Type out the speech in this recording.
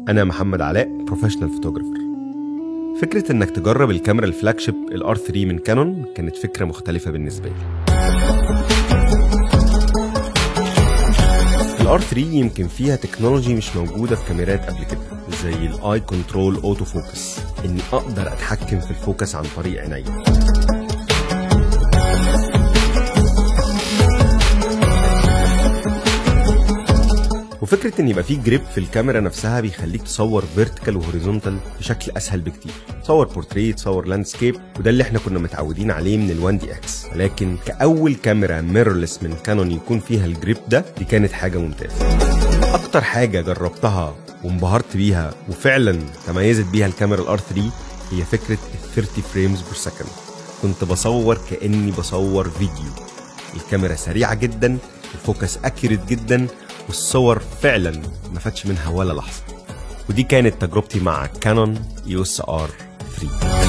أنا محمد علاء بروفيشنال فوتوغرافر فكرة إنك تجرب الكاميرا الفلاج شيب الار 3 من كانون كانت فكرة مختلفة بالنسبة لي الار 3 يمكن فيها تكنولوجي مش موجودة في كاميرات قبل كده زي الاي كنترول اوتو فوكس اني اقدر اتحكم في الفوكس عن طريق عينيا وفكره ان يبقى في جريب في الكاميرا نفسها بيخليك تصور فيرتيكال وهوريزونتال بشكل اسهل بكتير تصور بورتريه تصور لاندسكيب وده اللي احنا كنا متعودين عليه من ال1 دي اكس لكن كاول كاميرا ميرورلس من كانون يكون فيها الجريب ده دي كانت حاجه ممتازه اكتر حاجه جربتها وانبهرت بيها وفعلا تميزت بيها الكاميرا الار 3 هي فكره ال 30 فريمز بير سكند كنت بصور كاني بصور فيديو الكاميرا سريعه جدا الفوكس اكيوريت جدا والصور فعلا ما فاتش منها ولا لحظه ودي كانت تجربتي مع كانون يو اس ار 3